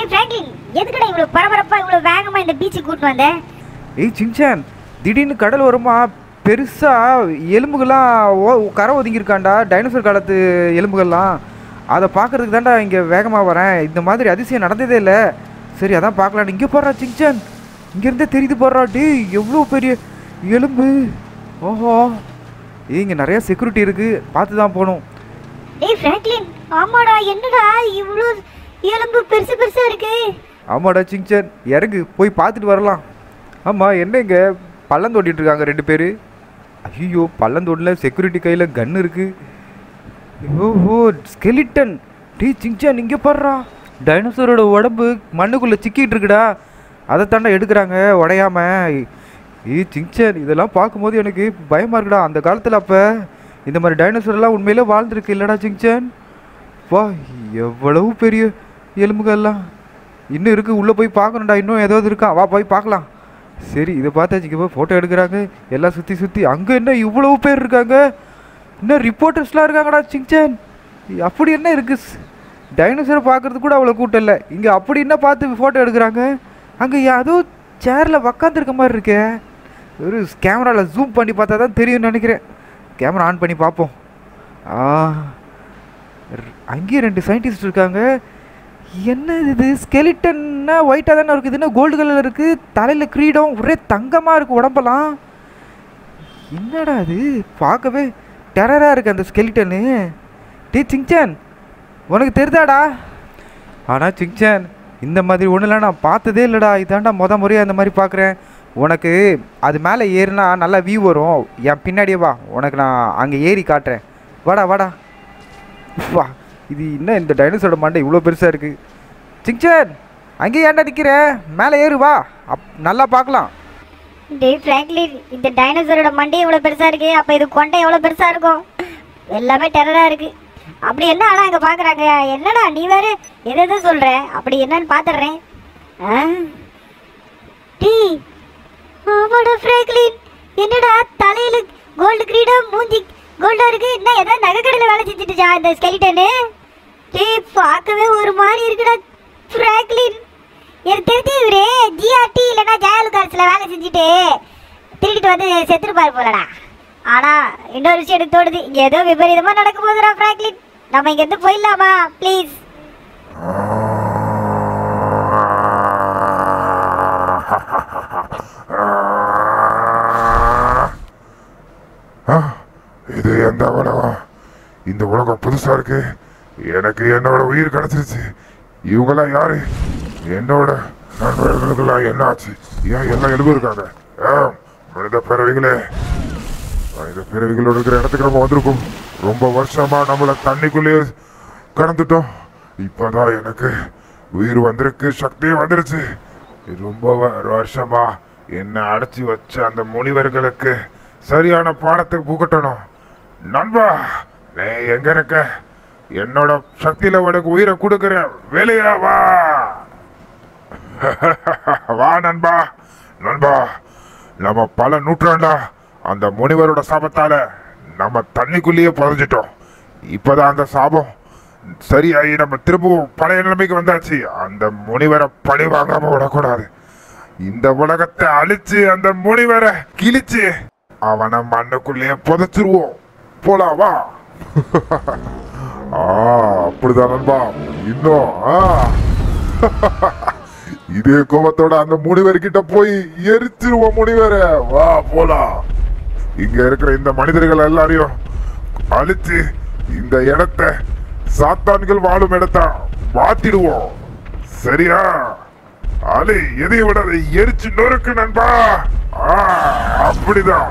டேய் ஃப்ராங்க்லின் எதுக்குடா இவ்வளவு பரபரப்பா இவ்வளவு வேகமா இந்த பீச்சுக்கு கூட்டு வந்த ஏய் சிங்சான் திடீர்னு கடல் வருமா பெருசா எலும்புகள்லாம் ஓ கரை ஒதுங்கியிருக்காண்டா டைனோசர் காலத்து எலும்புகள்லாம் அதை பார்க்கறதுக்கு தான்டா இங்கே வேகமாக வரேன் இந்த மாதிரி அதிசயம் நடந்ததே இல்லை சரி அதான் பார்க்கலாம் இங்கே போடுறா சிங்சான் இங்கேருந்தே தெரியுது போடுறா டேய் எவ்வளோ பெரிய எலும்பு ஓஹோ ஏய் இங்கே நிறைய செக்யூரிட்டி இருக்குது பார்த்து தான் போகணும் டேய் ஃப்ராங்க்லின் ஆமாடா என்னடா இவ்வளவு எலும்பு பெருசு பெருசா இருக்கு ஆமாடா சிங்சான் இறங்கு போய் பார்த்துட்டு வரலாம் ஆமாம் என்ன இங்கே பள்ளம் தோண்டிட்டு இருக்காங்க ரெண்டு பேர் ஐயோ பள்ளம் தோண்டில் செக்யூரிட்டி கையில் கன் இருக்கு ஓஹோ ஸ்கெலிட்டன் டீ சிங்சான் இங்கே பாடுறா டைனோசரோட உடம்பு மண்ணுக்குள்ளே சிக்கிட்டு இருக்குடா அதை தாண்டா எடுக்கிறாங்க உடையாம ஏ சிங்சான் இதெல்லாம் பார்க்கும்போது எனக்கு பயமாக இருக்குடா அந்த காலத்தில் அப்போ இந்த மாதிரி டைனோசர்லாம் உண்மையிலே வாழ்ந்துருக்கு இல்லைடா சிங்சான் வா எவ்வளவு பெரிய எலும்புகள்லாம் இன்னும் இருக்கு உள்ளே போய் பார்க்கணும்டா இன்னும் ஏதாவது இருக்கா வா போய் பார்க்கலாம் சரி இதை பார்த்தாச்சு இங்கே போய் ஃபோட்டோ எடுக்கிறாங்க எல்லாம் சுற்றி சுற்றி அங்கே என்ன இவ்வளவு பேர் இருக்காங்க இன்னும் ரிப்போர்ட்டர்ஸ்லாம் இருக்காங்கடா சிங்சான் அப்படி என்ன இருக்கு டைனோசரை பார்க்கறதுக்கு கூட அவ்வளோ கூட்டம் இல்லை இங்கே அப்படி என்ன பார்த்து ஃபோட்டோ எடுக்கிறாங்க அங்கே ஏதோ சேரில் உக்காந்துருக்க மாதிரி இருக்கே ஒரு கேமராவில் ஜூம் பண்ணி பார்த்தா தான் தெரியும்னு நினைக்கிறேன் கேமரா ஆன் பண்ணி பார்ப்போம் ஆ ர- அங்கேயும் ரெண்டு சயின்டிஸ்ட் இருக்காங்க என்ன இது ஸ்கெலிட்டன்னா ஒயிட்டாக தானே இருக்குது என்ன கோல்டு கலரில் இருக்குது தலையில் கிரீடம் ஒரே தங்கமாக இருக்குது உடம்பெல்லாம் என்னடா அது பார்க்கவே டெரராக இருக்குது அந்த ஸ்கெலிட்டனு டே சிங்சான் உனக்கு தெரிதாடா ஆனால் சிங்சான் இந்த மாதிரி ஒன்றுலாம் நான் பார்த்ததே இல்லைடா இதாண்டா முத முறையாக இந்த மாதிரி பார்க்குறேன் உனக்கு அது மேலே ஏறினா நல்லா வியூ வரும் என் பின்னாடியே வா உனக்கு நான் அங்கே ஏறி காட்டுறேன் வாடா வாடா வா இது என்ன இந்த டைனோசரோட மண்டை இவ்வளோ பெருசாக இருக்குது சிங்சான் அங்கேயே ஏன்டா நிற்கிற மேலே ஏறு வா அப் நல்லா பார்க்கலாம் டேய் ஃப்ராங்க்லின் இந்த டைனோசரோட மண்டை இவ்வளவு பெருசா இருக்கு அப்ப இது கொண்டை எவ்வளவு பெருசா இருக்கும் எல்லாமே டெரரா இருக்கு அப்படி என்ன ஆனா இங்க பாக்குறாங்க என்னடா நீ வேற எதை எதை சொல்ற அப்படி என்னன்னு பாத்துடுறேன் ஆ? டேய் ஆமாடா ஃப்ராங்க்லின் என்னடா தலையில கோல்டு கிரீடம் மூஞ்சி கோல்டா இருக்கு என்ன ஏதாவது நகைக்கடையில் வேலை செஞ்சுட்டுச்சா இந்த ஸ்கெலிட்டனு டேய் பார்க்கவே ஒரு மாதிரி இருக்குடா ஃப்ராங்க்லின் எனக்கு தெரிஞ்சு இவரு ஜிஆர்டி இல்லைன்னா ஜெயலுகார்ஸில் வேலை செஞ்சுட்டு திருடிட்டு வந்து செத்துருப்பாரு போலடா ஆனா இன்னொரு விஷயம் எனக்கு தோணுது இங்க ஏதோ விபரீதமா நடக்க போகுதுடா ஃப்ராங்க்லின் நம்ம இங்க இருந்து போயிடலாமா ப்ளீஸ் இது எந்த உலகம் இந்த உலகம் புதுசா இருக்கு எனக்கு என்னோட உயிர் கிடைச்சிருச்சு இவங்கெல்லாம் யாரு என்னோட நண்பர்களுக்கெல்லாம் என்ன ஆச்சு ஏன் எல்லாம் எழுபது இருக்காங்க ஆ, மனித பிறவிகளே மனித பிறவிகளோட இருக்கிற இடத்துக்கு நம்ம வந்திருக்கோம் ரொம்ப வருஷமா நம்மள தண்ணிக்குள்ளேயே கடந்துட்டோம் இப்பதான் எனக்கு உயிர் வந்திருக்கு சக்தியும் வந்துருச்சு ரொம்ப வ- வருஷமா என்ன அடைச்சி வச்ச அந்த முனிவர்களுக்கு சரியான பாடத்தை புகட்டணும் நண்பா நீ எங்க இருக்க என்னோட சக்தியில உனக்கு உயிரை கொடுக்குறேன் வெளியே வா வா நண்பா நண்பா நம்ம பல நூற்றாண்டா அந்த முனிவரோட சாபத்தால நம்ம தண்ணிக்குள்ளேயே புதஞ்சிட்டோம் இப்பதான் அந்த சாபம் சரியாகி நம்ம திரும்பவும் பழைய நிலைமைக்கு வந்தாச்சு அந்த முனிவரை பழி வாங்காம விடக்கூடாது இந்த உலகத்தை அழிச்சு அந்த முனிவரை கிழிச்சு அவனை மண்ணுக்குள்ளேயே புதைச்சிருவோம் போலாம் வா ஆ அப்படிதான் நண்பா இன்னும் ஆ இதே கோபத்தோட அந்த முனிவர் கிட்ட போய் எரிச்சிருவோம் முனிவரை வா போலாம் இங்க இருக்கிற இந்த மனிதர்கள் எல்லாரையும் அழிச்சு இந்த இடத்தை சாத்தான்கள் வாழும் இடத்தை மாத்திடுவோம் சரியா அலி எதை விட அதை எரிச்சு நொறுக்கு நண்பா ஆ, அப்படிதான்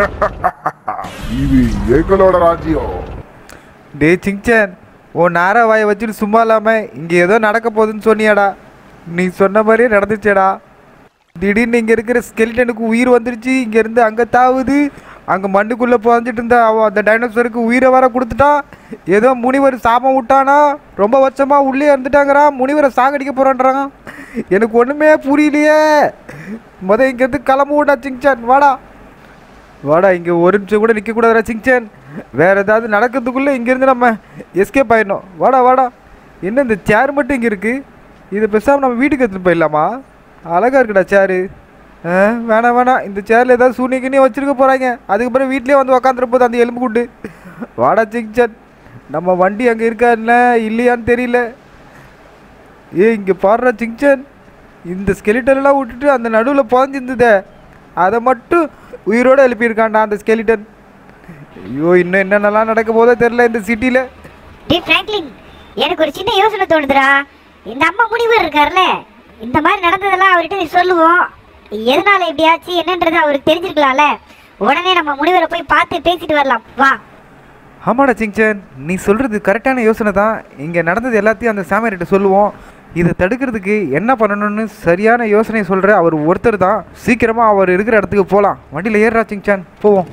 இது எங்களோட ராஜ்யம் டே சிங்சான் உன் நார வாயை வச்சுட்டு சும்மா இல்லாமல் இங்கே ஏதோ நடக்க போகுதுன்னு சொன்னியாடா நீ சொன்ன மாதிரியே நடந்துச்சேடா திடீர்னு இங்கே இருக்கிற ஸ்கெலிட்டனுக்கு உயிர் வந்துருச்சு இங்கேருந்து அங்கே தாவுது அங்கே மண்ணுக்குள்ளே புதஞ்சிட்டு இருந்த அவன் அந்த டைனோசருக்கு உயிரை வர கொடுத்துட்டான் ஏதோ முனிவர் சாபம் விட்டானா ரொம்ப வருஷமாக உள்ளே இருந்துட்டாங்கிறான் முனிவரை சாகடிக்க போகிறான்றான் எனக்கு ஒன்றுமே புரியலையே முத இங்கேருந்து கிளம்ப விடா சிங்சான் வாடா வாடா இங்கே ஒரு நிமிஷம் கூட நிற்கக்கூடாதுடா சிங்சான் வேற ஏதாவது நடக்கிறதுக்குள்ளே இங்கேருந்து நம்ம எஸ்கேப் ஆயிடணும் வாடா வாடா என்ன இந்த சேர் மட்டும் இங்கே இருக்கு இது பேசாமல் நம்ம வீட்டுக்கு எடுத்துகிட்டு போயிடலாமா அழகா இருக்குடா சேரு ஆ வேணாம் வேணாம் இந்த சேரில் ஏதாவது சூனிக்கினே வச்சிருக்க போகிறாங்க அதுக்கப்புறம் வீட்லேயே வந்து உக்காந்துரு போது அந்த எலும்பு குண்டு வாடா சிங்சன் நம்ம வண்டி அங்கே இருக்கா என்ன இல்லையான்னு தெரியல ஏய் இங்கே பாடுற சிங்சன் இந்த ஸ்கெலிட்டன்லாம் விட்டுட்டு அந்த நடுவில் புதஞ்சிருந்ததே அதை மட்டும் உயிரோடு எழுப்பியிருக்கான்டா அந்த ஸ்கெலிட்டன் ஐயோ இன்னும் என்னென்னலாம் நடக்க போதோ தெரில இந்த சிட்டியில் டே ஃப்ராங்க்லின் எனக்கு ஒரு சின்ன யோசனை தோணுதுடா இந்த அம்மா முனிவர் இருக்கார்ல இந்த மாதிரி நடந்ததெல்லாம் அவர்கிட்ட நீ சொல்லுவோம் எதனால இப்படி ஆச்சு என்னன்றது அவருக்கு தெரிஞ்சிருக்கலாம்ல உடனே நம்ம முனிவரை போய் பார்த்து பேசிட்டு வரலாம் வா ஆமாடா சிங்சன் நீ சொல்கிறது கரெக்டான யோசனை தான் இங்கே நடந்தது எல்லாத்தையும் அந்த சாமியார்கிட்ட சொல்லுவோம் இதை தடுக்கிறதுக்கு என்ன பண்ணணும்னு சரியான யோசனை சொல்கிற அவர் ஒருத்தர் தான் சீக்கிரமாக அவர் இருக்கிற இடத்துக்கு போகலாம் வண்டியில் ஏறுறா சிங்சான் போவோம்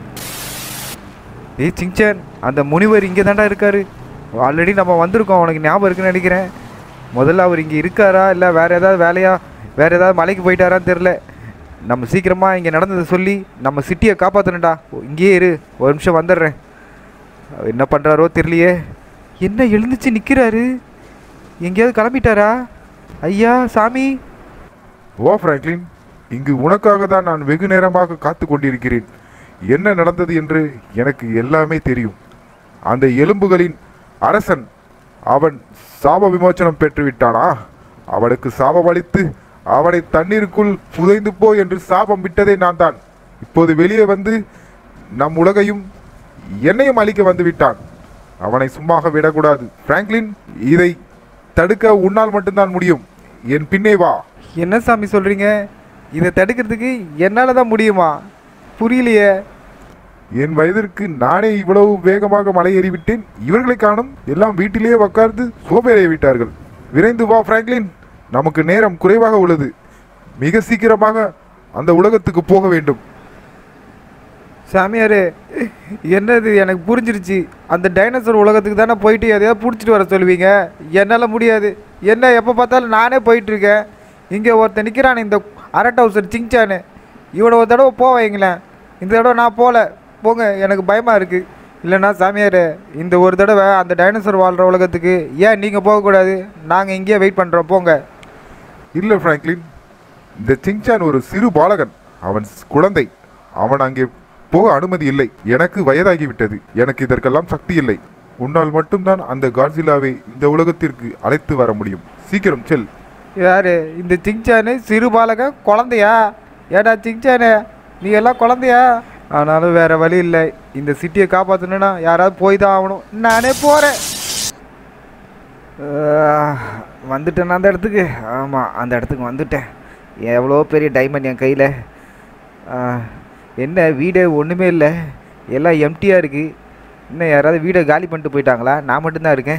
ஏய் சிங்சான் அந்த முனிவர் இங்கே தாண்டா இருக்காரு ஆல்ரெடி நம்ம வந்திருக்கோம் உனக்கு ஞாபகம் இருக்குன்னு நினைக்கிறேன் முதல்ல அவர் இங்கே இருக்காரா இல்லை வேறு ஏதாவது வேலையா வேறு ஏதாவது மலைக்கு போயிட்டாரான்னு தெரில நம்ம சீக்கிரமாக இங்கே நடந்ததை சொல்லி நம்ம சிட்டியை காப்பாற்றணும்டா இங்கேயே இரு ஒரு நிமிஷம் வந்துடுறேன் அவர் என்ன பண்ணுறாரோ தெரியலையே என்ன எழுந்துச்சு நிற்கிறாரு எங்கேயாவது கிளம்பிட்டாரா ஐயா சாமி ஓ ஃப்ராங்க்லின் இங்கு உனக்காக தான் நான் வெகு நேரமாக காத்து கொண்டிருக்கிறேன் என்ன நடந்தது என்று எனக்கு எல்லாமே தெரியும் அந்த எலும்புகளின் அரசன் அவன் சாப விமோச்சனம் பெற்று விட்டானா அவனுக்கு சாபம் அளித்து அவனை தண்ணீருக்குள் புதைந்து போ என்று சாபம் விட்டதே நான் தான் இப்போது வெளியே வந்து நம் உலகையும் என்னையும் அழிக்க வந்து விட்டான் அவனை சும்மாக விடக்கூடாது பிராங்க்லின் இதை தடுக்க உன்னால் மட்டும்தான் முடியும் என் பின்னே வா என்ன சாமி சொல்கிறீங்க இதை தடுக்கிறதுக்கு என்னால் தான் முடியுமா புரியலையே என் வயதிற்கு நானே இவ்வளவு வேகமாக மலையேறிவிட்டேன் இவர்களை காணும் எல்லாம் வீட்டிலேயே உட்கார்ந்து சோபேறிய விட்டார்கள் விரைந்து வா பிராங்க்லின் நமக்கு நேரம் குறைவாக உள்ளது மிக சீக்கிரமாக அந்த உலகத்துக்கு போக வேண்டும் சாமியாரே என்னது எனக்கு புரிஞ்சிருச்சு அந்த டைனோசர் உலகத்துக்கு தானே போயிட்டு எதையாவது பிடிச்சிட்டு வர சொல்லுவீங்க என்னால் முடியாது என்ன எப்போ பார்த்தாலும் நானே போயிட்டுருக்கேன் இங்கே ஒருத்தன் நிற்கிறான் இந்த அரட் ஹவுசர் சிங்சானு இவனை ஒரு தடவை போக வைங்களேன் இந்த தடவை நான் போகல போங்க எனக்கு பயமாக இருக்குது இல்லைன்னா சாமியாரே இந்த ஒரு தடவை அந்த டைனோசர் வாழ்கிற உலகத்துக்கு ஏன் நீங்கள் போகக்கூடாது நாங்கள் இங்கேயே வெயிட் பண்ணுறோம் போங்க இல்லை பிராங்க்லின் இந்த சிங்சான் ஒரு சிறு பாலகன் அவன் ஸ்- குழந்தை அவன் அங்கே போக அனுமதி இல்லை எனக்கு வயதாகிவிட்டது எனக்கு இதற்கெல்லாம் சக்தி இல்லை உன்னால் மட்டும்தான் அந்த காட்சிலாவை இந்த உலகத்திற்கு அழைத்து வர முடியும் சீக்கிரம் செல் யாரு இந்த சிங்சானு சிறு பாலகன் குழந்தையா ஏடா சிங்சானு நீ எல்லாம் குழந்தையா ஆனாலும் வேற வழி இல்லை இந்த சிட்டியை காப்பாற்றணும்னா யாராவது போய் தான் ஆகணும் நானே போகிறேன் வந்துட்டேன் அந்த இடத்துக்கு ஆமாம் அந்த இடத்துக்கு வந்துட்டேன் எவ்வளோ பெரிய டைமண்ட் என் கையில் என்ன வீடு ஒன்றுமே இல்லை எல்லாம் எம்டியாக இருக்குது இன்னும் யாராவது வீடை காலி பண்ணிட்டு போயிட்டாங்களா நான் மட்டும்தான் இருக்கேன்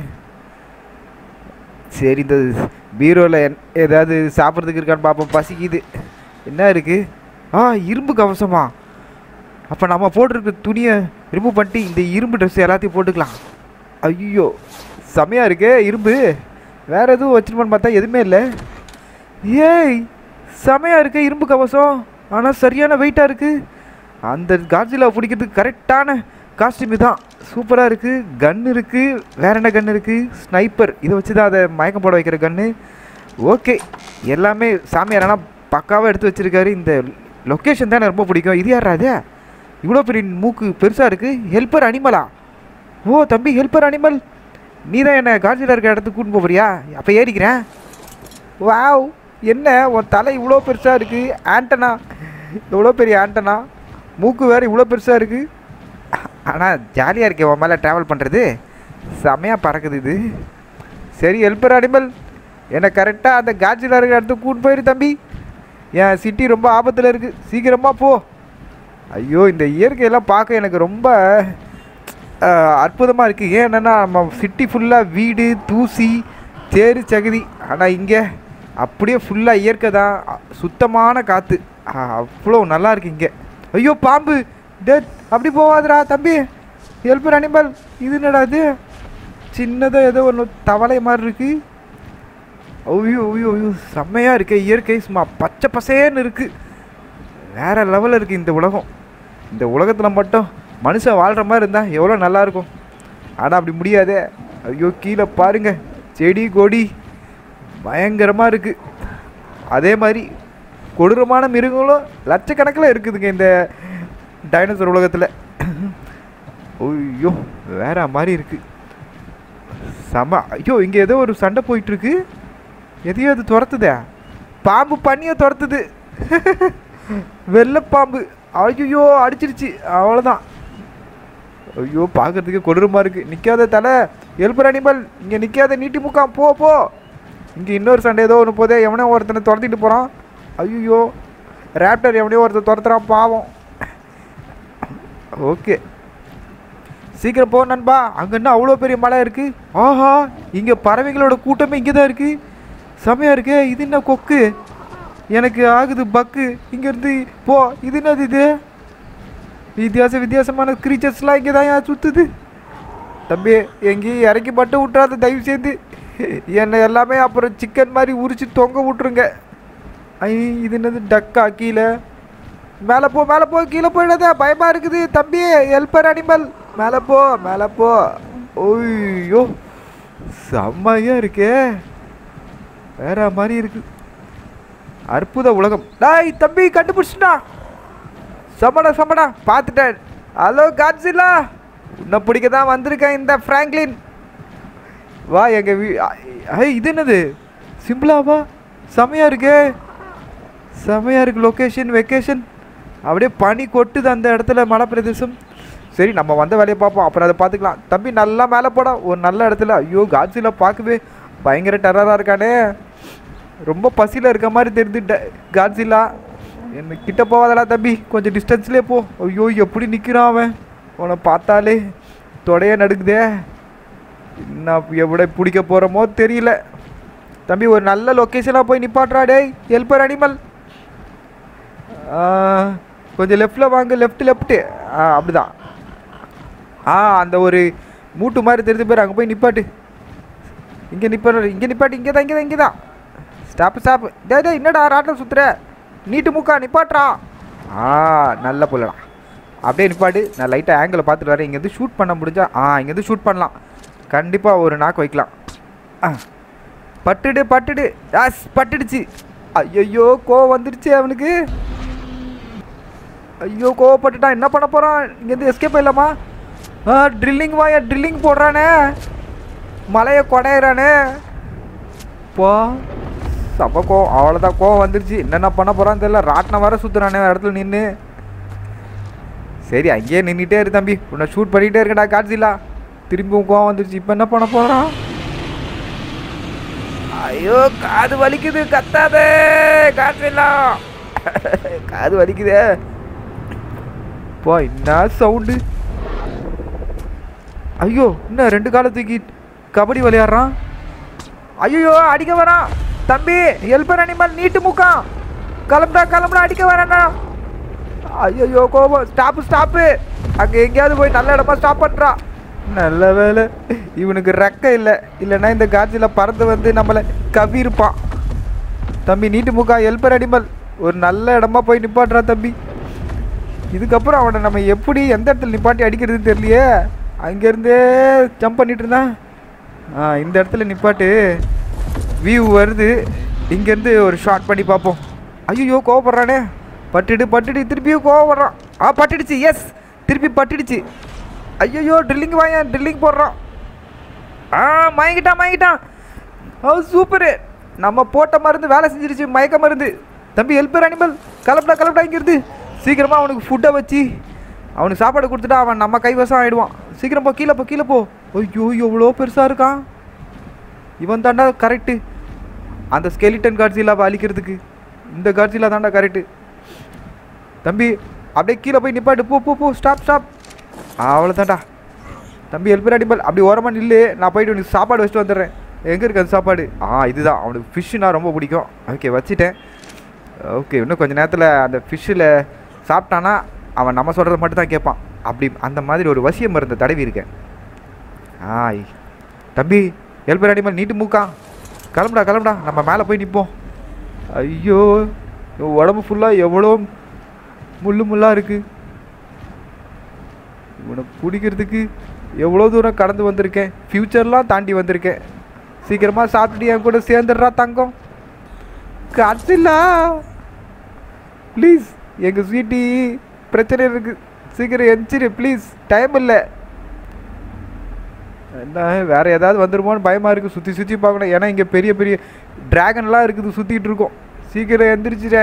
சரி இந்த பீரோவில் என் ஏதாவது சாப்பிட்றதுக்கு இருக்கான்னு பார்ப்போம் பசிக்குது என்ன இருக்குது ஆ இரும்பு கவசமா அப்போ நம்ம போட்டிருக்க துணியை ரிமூவ் பண்ணிட்டு இந்த இரும்பு ட்ரெஸ் எல்லாத்தையும் போட்டுக்கலாம் ஐயோ செமையாக இருக்கே இரும்பு வேறு எதுவும் வச்சிருப்பான்னு பார்த்தா எதுவுமே இல்லை ஏய் செமையாக இருக்கு இரும்பு கவசம் ஆனால் சரியான வெயிட்டாக இருக்குது அந்த காட்சியில் பிடிக்கிறதுக்கு கரெக்டான காஸ்டியூம் தான் சூப்பராக இருக்குது கன் இருக்குது வேற என்ன கன் இருக்குது ஸ்னைப்பர் இதை வச்சு தான் அதை மயக்கம் போட வைக்கிற கன்று ஓகே எல்லாமே சாமியார் ஆனால் பக்காவாக எடுத்து வச்சிருக்காரு இந்த லொக்கேஷன் தான் எனக்கு ரொம்ப பிடிக்கும் இது யாரா அது இவ்வளோ பெரிய மூக்கு பெருசாக இருக்குது ஹெல்ப்பர் அனிமலா ஓ தம்பி ஹெல்ப்பர் அனிமல் நீ தான் என்ன காட்சியில் இருக்கிற இடத்துக்கு கூட்டின்னு போறியா அப்போ ஏறிக்கிறேன் வாவ் என்ன உன் தலை இவ்வளோ பெருசாக இருக்குது ஆண்டனா இவ்வளோ பெரிய ஆண்டனா மூக்கு வேறு இவ்வளோ பெருசாக இருக்குது ஆனால் ஜாலியாக இருக்கே உன் மேலே ட்ராவல் பண்ணுறது செமையாக பறக்குது இது சரி ஹெல்ப்பர் அனிமல் என்னை கரெக்டாக அந்த காட்சியில் இருக்கிற இடத்துக்கு கூட்டு போயிரு தம்பி என் சிட்டி ரொம்ப ஆபத்தில் இருக்குது சீக்கிரமாக போ ஐயோ இந்த இயற்கையெல்லாம் பார்க்க எனக்கு ரொம்ப அற்புதமாக இருக்குது ஏன் என்னென்னா நம்ம சிட்டி ஃபுல்லாக வீடு தூசி தேரு சகதி ஆனால் இங்கே அப்படியே ஃபுல்லாக இயற்கை தான் அ- சுத்தமான காற்று அவ்வளோ நல்லா இருக்கு இங்கே ஐயோ பாம்பு டேட் அப்படி போகாதுடா தம்பி ஹெல்ப்பர் அனிமல் இது என்னடா இது சின்னதாக ஏதோ ஒன்று தவளை மாதிரி இருக்குது ஐயோ ஐயோ ஐயோ செம்மையாக இருக்கு இயற்கை சும்மா பச்சை பசேன்னு இருக்குது வேற லெவலில் இருக்குது இந்த உலகம் இந்த உலகத்தில் மட்டும் மனுஷன் வாழ்கிற மாதிரி இருந்தால் எவ்வளோ நல்லாயிருக்கும் ஆனால் அப்படி முடியாதே ஐயோ கீழே பாருங்க செடி கொடி பயங்கரமாக இருக்குது அதே மாதிரி கொடூரமான மிருகங்களும் லட்சக்கணக்கில் இருக்குதுங்க இந்த டைனோசர் உலகத்தில் ஐயோ வேற மாதிரி இருக்கு செம ஐயோ இங்கே ஏதோ ஒரு சண்டை போயிட்டுருக்கு எதையோ அது துரத்துதே பாம்பு பண்ணியை துரத்துது வெள்ளை பாம்பு ஐயோ அடிச்சிருச்சு அவ்வளோதான் ஐயோ பார்க்கறதுக்கு கொடூரமாக இருக்குது நிற்காத தலை எழுப்புற அனிமல் இங்கே நிற்காத நீட்டி முக்காம் போ போ இங்கே இன்னொரு சண்டை ஏதோ ஒன்று போதே எவனோ ஒருத்தனை துரத்திட்டு போகிறான் ஐயோ ரேப்டர் எவனையோ ஒருத்தன் துரத்துறான் பாவம் ஓகே சீக்கிரம் போ நண்பா அங்கே என்ன அவ்வளோ பெரிய மலை இருக்குது ஆஹா இங்கே பறவைகளோட கூட்டமே இங்கே தான் இருக்குது செமையாக இருக்கே இது என்ன கொக்கு எனக்கு ஆகுது பக்கு இங்கேருந்து போ இது என்னது இது வித்தியாச வித்தியாசமான க்ரீச்சர்ஸ்லாம் இங்கே தான் ஏன் சுற்றுது தம்பி எங்கேயும் இறக்கி மட்டும் விட்றாத தயவு செய்து என்னை எல்லாமே அப்புறம் சிக்கன் மாதிரி உரிச்சு தொங்க விட்ருங்க ஐ இது என்னது டக்கா கீழே மேலே போ மேலே போ கீழே போயிடாத பயமாக இருக்குது தம்பி ஹெல்ப்பர் அனிமல் மேலே போ மேலே போ ஓய்யோ செம்மையாக இருக்கே வேற மாதிரி இருக்கு அற்புத உலகம் டாய் தம்பி கண்டுபிடிச்சிட்டா சமடா சமடா பார்த்துட்டேன் ஹலோ காட்ஸில்லா உன்னை பிடிக்க தான் வந்திருக்கேன் இந்த ஃப்ராங்க்லின் வா எங்க வீ ஐ இது என்னது சிம்பிளாவா செமையா இருக்கே செமையா இருக்கு லொக்கேஷன் வெக்கேஷன் அப்படியே பனி கொட்டுது அந்த இடத்துல மலை பிரதேசம் சரி நம்ம வந்த வேலையை பார்ப்போம் அப்புறம் அதை பார்த்துக்கலாம் தம்பி நல்லா மேலே போடா ஒரு நல்ல இடத்துல ஐயோ காட்ஸில பார்க்கவே பயங்கர டெரராக இருக்கானே ரொம்ப பசியில் இருக்க மாதிரி தெரியுது ட- காட்ஸில்லா என்ன கிட்ட போவாதடா தம்பி கொஞ்சம் டிஸ்டன்ஸ்லேயே போ ஐயோ எப்படி நிற்கிறான் அவன் உன்னை பார்த்தாலே தொடைய நடுக்குதே என்ன எവിടെ பிடிக்க போகிறோமோ தெரியல தம்பி ஒரு நல்ல லொக்கேஷனாக போய் நிப்பாட்றா டேய் ஹெல்ப்பர் அனிமல் கொஞ்சம் லெஃப்டில் வாங்க லெஃப்ட் லெஃப்ட்டு ஆ அப்படிதான் ஆ அந்த ஒரு மூட்டு மாதிரி தெரிஞ்சு பேர் அங்கே போய் நிப்பாட்டு இங்கே நிப்பாடு இங்கே நிப்பாட்டு இங்கே தான் இங்கே தான் இங்கே தான் ஸ்டாப்பு ஸ்டாப்பு டே டே என்னடா ராட்டில் சுற்றுற நீட்டு மூக்கா நிப்பாட்றா ஆ நல்ல புள்ளடா அப்படியே நிப்பாடு நான் லைட்டாக ஆங்கிளை பார்த்துட்டு வரேன் இங்கேருந்து ஷூட் பண்ண முடிஞ்சா ஆ இங்கேருந்து ஷூட் பண்ணலாம் கண்டிப்பாக ஒரு நாக்கு வைக்கலாம் ஆ பட்டுடு பட்டுடு ஆஸ் பட்டுடுச்சு ஐயோ கோவம் வந்துடுச்சு அவனுக்கு ஐயோ கோவப்பட்டுட்டான் என்ன பண்ண போகிறான் இங்கேருந்து எஸ்கேப் ஆயிடலாமா ஆ ட்ரில்லிங் வாயா ட்ரில்லிங் போடுறானே மலையை கொடையிறானே போ சப்ப கோவம் அவ்வளோதான் கோவம் வந்துருச்சு என்னென்ன பண்ண போகிறான்னு தெரியல ராட்டினம் வர சுற்றுறானே இடத்துல நின்று சரி அங்கேயே நின்றுட்டே இரு தம்பி உன்னை ஷூட் பண்ணிகிட்டே இருக்கடா காட்சிலா திரும்பியும் கோவம் வந்துருச்சு இப்போ என்ன பண்ண போகிறான் ஐயோ காது வலிக்குது கத்தாதே காட்சிலா காது வலிக்குதே போ என்ன சவுண்டு ஐயோ என்ன ரெண்டு காலை தூக்கி கபடி விளையாடுறான் ஐயோ அடிக்க வரான் தம்பி ஹெல்பர் அனிமல் நீட்டு முக்கான் கிளம்புடா கிளம்புடா அடிக்க வரேன்டா ஐயோ கோபம் ஸ்டாப்பு ஸ்டாப்பு அங்கே எங்கேயாவது போய் நல்ல இடமா ஸ்டாப் பண்ணுறா நல்ல வேலை இவனுக்கு ரெக்க இல்லை இல்லைன்னா இந்த காட்சியில் பறந்து வந்து நம்மளை கவிருப்பான் தம்பி நீட்டு முக்கா ஹெல்பர் அனிமல் ஒரு நல்ல இடமா போய் நிப்பாட்டுறா தம்பி இதுக்கப்புறம் அவனை நம்ம எப்படி எந்த இடத்துல நிப்பாட்டி அடிக்கிறதுன்னு தெரியலையே அங்கேருந்தே ஜம்ப் பண்ணிட்டு இருந்தான் ஆ இந்த இடத்துல நிப்பாட்டு வியூ வருது இங்கேருந்து ஒரு ஷார்ட் பண்ணி பார்ப்போம் ஐயோ கோவப்படுறானே பட்டுடு பட்டுடு திருப்பியும் கோவப்படுறான் ஆ பட்டுடுச்சு எஸ் திருப்பி பட்டுடுச்சு ஐயோ ட்ரில்லிங் வாயன் ட்ரில்லிங் போடுறான் ஆ மயங்கிட்டான் மயங்கிட்டான் ஓ சூப்பரு நம்ம போட்ட மருந்து வேலை செஞ்சிருச்சு மயக்க மருந்து தம்பி ஹெல்ப்பர் அனிமல் கலப்படா கலப்படா இங்கிருந்து சீக்கிரமாக அவனுக்கு ஃபுட்டை வச்சு அவனுக்கு சாப்பாடு கொடுத்துட்டா அவன் நம்ம கைவசம் ஆயிடுவான் சீக்கிரம் போ கீழே போ கீழே போ ஐயோ எவ்வளோ பெருசாக இருக்கான் இவன் தாண்டா கரெக்டு அந்த ஸ்கெலிட்டன் காட்சியில் அழிக்கிறதுக்கு இந்த காட்சியில் தாண்டா கரெக்டு தம்பி அப்படியே கீழே போய் நிப்பாட்டு போ போ போ ஸ்டாப் ஸ்டாப் அவ்வளோதான்டா தம்பி ஹெல்ப்பர் அடிமல் அப்படி ஓரமாக நில்லு நான் போயிட்டு உனக்கு சாப்பாடு வச்சுட்டு வந்துடுறேன் எங்கே இருக்கு அந்த சாப்பாடு ஆ இதுதான் அவனுக்கு ஃபிஷ்ஷுனா ரொம்ப பிடிக்கும் ஓகே வச்சுட்டேன் ஓகே இன்னும் கொஞ்ச நேரத்தில் அந்த ஃபிஷ்ஷில் சாப்பிட்டானா அவன் நம்ம சொல்கிறத மட்டும் தான் கேட்பான் அப்படி அந்த மாதிரி ஒரு வசிய மருந்தை தடவி இருக்கேன் ஆய் தம்பி ஹெல்ப்பர் அடிமல் நீட்டு மூக்கா கிளம்புடா கிளம்புடா நம்ம மேலே போய் நிற்போம் ஐயோ இவன் உடம்பு ஃபுல்லாக எவ்வளோ முள்ளு முள்ளாக இருக்குது இவனை பிடிக்கிறதுக்கு எவ்வளோ தூரம் கடந்து வந்திருக்கேன் ஃப்யூச்சர்லாம் தாண்டி வந்திருக்கேன் சீக்கிரமாக சாப்பிட்டுட்டு என் கூட சேர்ந்துடுறா தங்கம் காட்சில்லா ப்ளீஸ் எங்கள் ஸ்வீட்டி பிரச்சனை இருக்குது சீக்கிரம் எந்திரிச்சிரு ப்ளீஸ் டைம் இல்லை என்ன வேற ஏதாவது வந்துருமோன்னு பயமாக இருக்குது சுற்றி சுற்றி பார்க்கணும் ஏன்னா இங்கே பெரிய பெரிய டிராகன்லாம் இருக்குது சுற்றிட்டு இருக்கோம் சீக்கிரம் எந்திரிச்சிட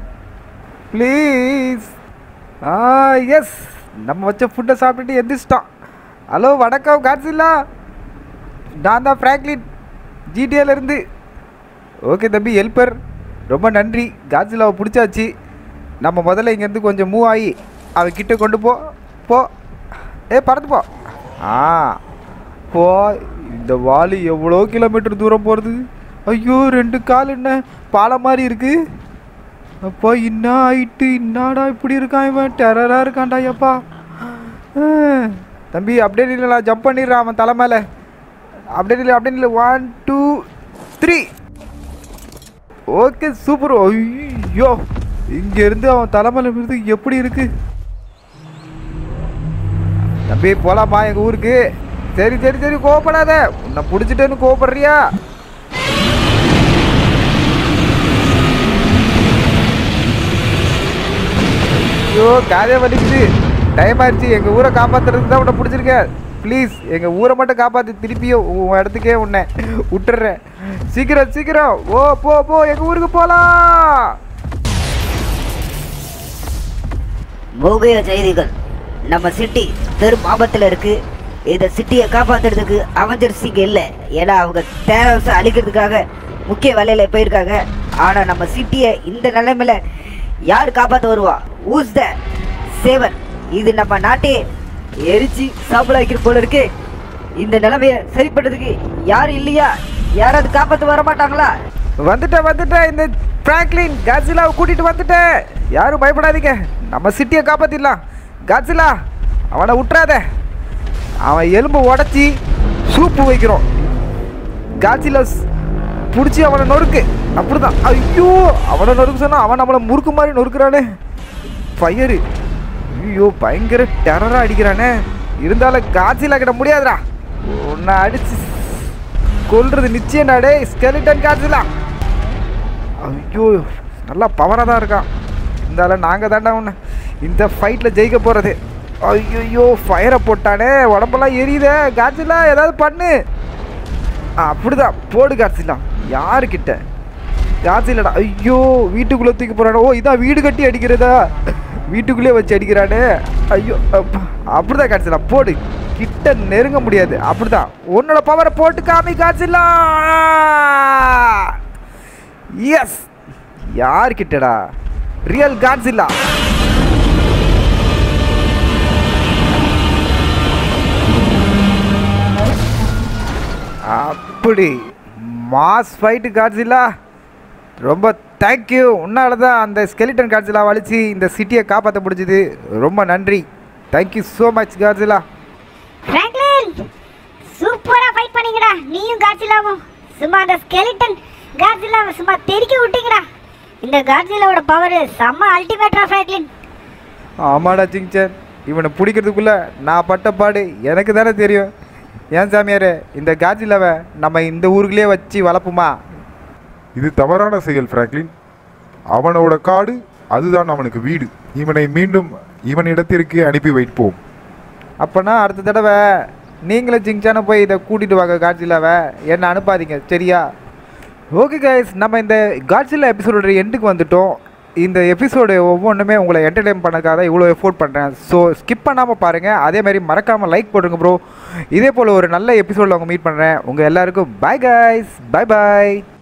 ப்ளீஸ் ஆ எஸ் நம்ம வச்ச ஃபுட்டை சாப்பிட்டுட்டு எந்திரிச்சிட்டான் ஹலோ வணக்கம் காட்சில்லா நான் தான் ஃப்ராங்க்லின் ஜிடிஏல இருந்து ஓகே தம்பி ஹெல்ப்பர் ரொம்ப நன்றி காட்சிலாவை பிடிச்சாச்சு நம்ம முதல்ல இங்கேருந்து கொஞ்சம் மூவ் ஆகி அவன் கிட்ட கொண்டு போ போ ஏ பறந்து போ ஆ போ இந்த வாலி எவ்வளோ கிலோமீட்டர் தூரம் போகிறது ஐயோ ரெண்டு கால் என்ன பாலம் மாதிரி இருக்கு அப்பா என்ன ஆயிட்டு என்னடா இப்படி இருக்கான் இவன் டெரராக இருக்கான்டா ஐயப்பா ஆ, தம்பி அப்படியே இல்லை ஜம்ப் பண்ணிடுறான் அவன் தலை மேலே அப்படியே இல்லை அப்படியே இல்லை one two three okay super ஐயோ இங்கேருந்து அவன் தலைமையில் இருந்து எப்படி இருக்கு தம்பி போலாமா எங்கள் ஊருக்கு சரி சரி சரி கோவப்படாத உன்னை பிடிச்சிட்டேன்னு கோவப்படுறியா ஐயோ காதே வலிக்குது டைம் ஆயிடுச்சு எங்கள் ஊரை காப்பாற்றுறதுக்கு தான் உன்னை பிடிச்சிருக்கேன் ப்ளீஸ் எங்கள் ஊரை மட்டும் காப்பாற்றி திருப்பியும் உன் இடத்துக்கே உன்னை விட்டுறேன் சீக்கிரம் சீக்கிரம் ஓ போ போ எங்கள் ஊருக்கு போகலாம் முக்கிய செய்திகள் நம்ம சிட்டி பெரும் ஆபத்தில் இருக்கு இந்த சிட்டியை காப்பாத்துறதுக்கு அவெஞ்சர்ஸ் இங்க இல்லை ஏன்னா அவங்க தேரவசம் அழிக்கிறதுக்காக முக்கிய வேலையில போயிருக்காங்க ஆனா நம்ம சிட்டியை இந்த நிலைமையில யார் காப்பாத்த வருவா ஊஸ் த சேவன் இது நம்ம நாட்டே எரிச்சு சாப்பிட வைக்கிற போல இருக்கு இந்த நிலைமையை சரி பண்றதுக்கு யாரும் இல்லையா யாராவது காப்பாத்த வர மாட்டாங்களா வந்துட்டேன் வந்துட்டேன் இந்த பிராங்க்லின் காட்சிலாவை கூட்டிட்டு வந்துட்டேன் யாரும் பயப்படாதீங்க நம்ம சிட்டியை காப்பாத்திடலாம் காட்சிலா அவனை விட்டுறாத அவன் எலும்பு உடச்சி சூப்பு வைக்கிறோம் காட்சிலஸ் பிடிச்சி அவனை நொறுக்கு அப்படிதான் ஐயோ அவனை நொறுக்கு சொன்னா அவன் நம்மளை முறுக்கு மாதிரி நொறுக்குறானே ஃபயரு ஐயோ பயங்கர டெரராக அடிக்கிறானே இருந்தாலும் காட்சியில் கிட்ட முடியாதுடா உன்னை அடிச்சு கொல்றது நிச்சயம் டே ஸ்கெலிட்டன் காட்சிலாம் ஐயோ நல்லா பவராக தான் இருக்கான் இருந்தாலும் நாங்கள் தாண்டா உன்னை இந்த ஃபைட்டில் ஜெயிக்க போகிறது ஐயோ ஃபயரை போட்டானே உடம்பெல்லாம் எரியுதே காட்சிலாம் ஏதாவது பண்ணு ஆ, அப்படிதான் போடு காட்சிலாம் யாருக்கிட்ட காட்சிலடா ஐயோ வீட்டுக்குள்ளே தூக்கி போகிறானே ஓ இதான் வீடு கட்டி அடிக்கிறதா வீட்டுக்குள்ளே வச்சு அடிக்கிறானே ஐயோ அப்பா. அப்படிதான் காட்சிலாம் போடு கிட்ட நெருங்க முடியாது அப்படிதான் உன்னோட பவரை போட்டு காமி காட்சிலாம் எஸ் யார் கிட்டடா ரியல் காட்சில்லா அப்படி மாஸ் ஃபைட்டு காட்சில்லா ரொம்ப தேங்க்யூ உன்னால தான் அந்த ஸ்கெலிட்டன் காட்சிலா வலிச்சு இந்த சிட்டியை காப்பாற்ற முடிஞ்சுது ரொம்ப நன்றி thank you so much Godzilla Franklin சூப்பரா ஃபைட் பண்ணீங்கடா நீயும் காட்சிலாவும் சும்மா அந்த ஸ்கெலிட்டன் காட்சிலாவை சும்மா தெறிக்க விட்டீங்கடா இந்த காட்சிலாவோட பவர் செம்ம அல்டிமேட்டா பிராங்க்லின் ஆமாடா சிங்சன் இவனை பிடிக்கிறதுக்குள்ள நான் பட்ட பாடு எனக்கு தானே தெரியும் ஏன் சாமியாரே இந்த காஜிலாவை நம்ம இந்த ஊருக்குள்ளேயே வச்சு வளர்ப்போமா இது தவறான செயல் பிராங்க்லின் அவனோட காடு அதுதான் அவனுக்கு வீடு இவனை மீண்டும் இவன் இடத்திற்கு அனுப்பி வைப்போம் அப்போனா அடுத்த தடவை நீங்களும் ஜிங்சானை போய் இதை கூட்டிகிட்டு வாங்க காட்சிலாவை என்னை அனுப்பாதீங்க சரியா ஓகே கைஸ் நம்ம இந்த காட்சிலா எபிசோடோட எண்டுக்கு வந்துட்டோம் இந்த எபிசோடு ஒவ்வொன்றுமே உங்களை என்டர்டைன் பண்ணக்காக தான் இவ்வளோ எஃபோர்ட் பண்ணுறேன் ஸோ ஸ்கிப் பண்ணாமல் பாருங்கள் அதே மாதிரி மறக்காமல் லைக் போட்டுருங்க ப்ரோ இதே போல் ஒரு நல்ல எபிசோடில் உங்க மீட் பண்ணுறேன் உங்கள் எல்லாருக்கும் பை கைஸ் பை பாய்